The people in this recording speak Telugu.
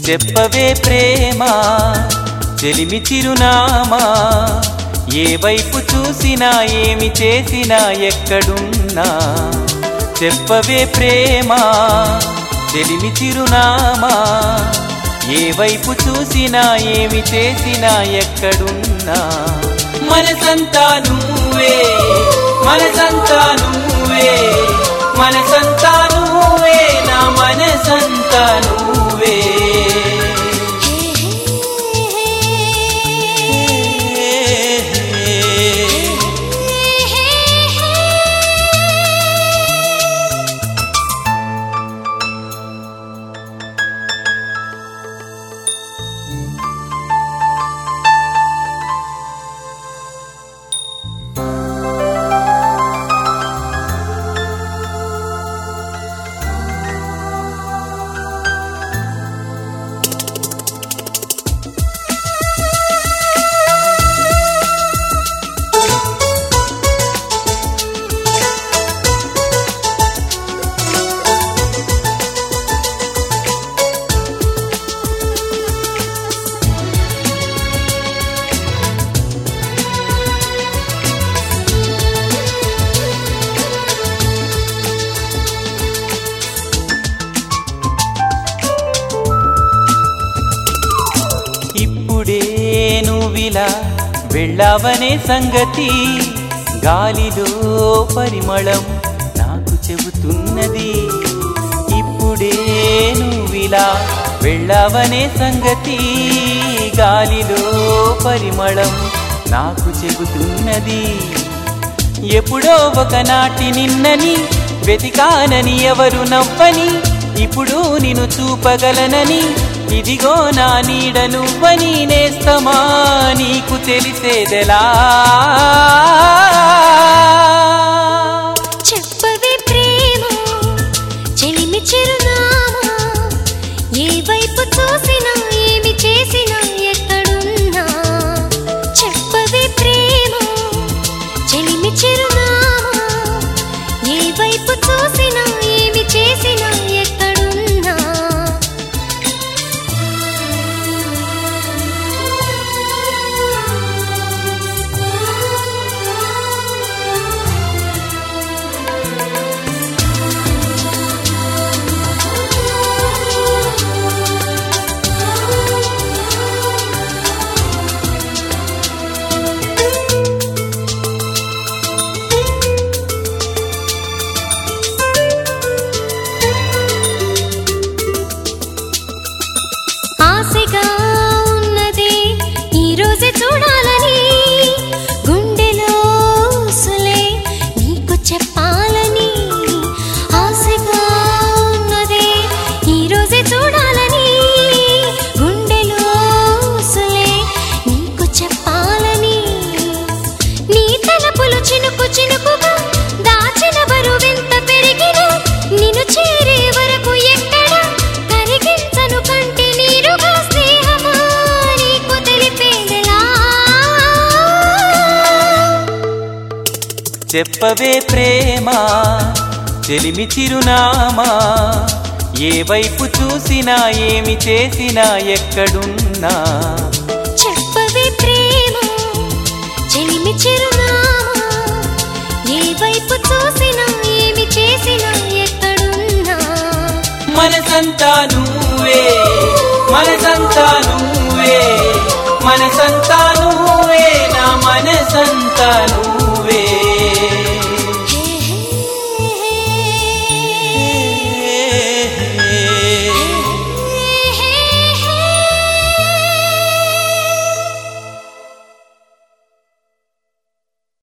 చెప్పవే ప్రేమ చెలిమి చిరునామా ఏ వైపు చూసినా ఏమి చేసినా ఎక్కడున్నా చెప్పవే ప్రేమ చెలిమి చిరునామా ఏ వైపు చూసినా ఏమి చేసినా ఎక్కడున్నా మనసంతా నువ్వే మనసంతా నువ్వే మనసంతా నువ్వే నా మనసంతా నువ్వే ఇప్పుడే నువ్విలా వెళ్ళావనే సంగతి గాలిలో పరిమళం నాకు చెబుతున్నది ఇప్పుడే నువ్విలా వెళ్ళావనే సంగతి గాలిలో పరిమళం నాకు చెబుతున్నది ఎప్పుడో ఒకనాటి నిన్నని వెతికానని ఎవరు నవ్వని ఇప్పుడు నిన్ను చూపగలనని ఇదిగో నా నీడ నువ్వని నేస్తమా నీకు తెలిసేదెలా చెప్పవే ప్రేమ చెలిమి చిరునామా ఏ వైపు చూసినా ఏమి చేసినా ఎక్కడున్నా చెప్పవే ప్రేమ చెలిమి చిరునామా ఏ వైపు చూసినా ఏమి చేసినా ఎక్కడున్నా ఆశగా ఉన్నది ఈ రోజే చూడాలని గుండెలో సులే నీకు చెప్పాలని ఆశగా ఉన్నది ఈ రోజే చూడాలని గుండెలో సులే నీకు చెప్పాలని నీ తలపులు చినుకు చినుకుగా దాచిన బరువెంత పెరిగినా నిన్ను చేరే వరకు ఎక్కడ కరిగించను కంటి నీరుగా స్నేహమా నీకు తెలిపేదెలా చెప్పవే ప్రేమ చెలిమి చిరునామా ఏ వైపు చూసినా ఏమి చేసినా ఎక్కడున్నా చెప్పవే ప్రేమ చెలిమి చిరునామా ఏ వైపు చూసినా ఏమి చేసినా ఎక్కడున్నా మనసంతా నువ్వే మనసంతా నువ్వే మనసంతా నువ్వే నా మనసంతా నువ్వే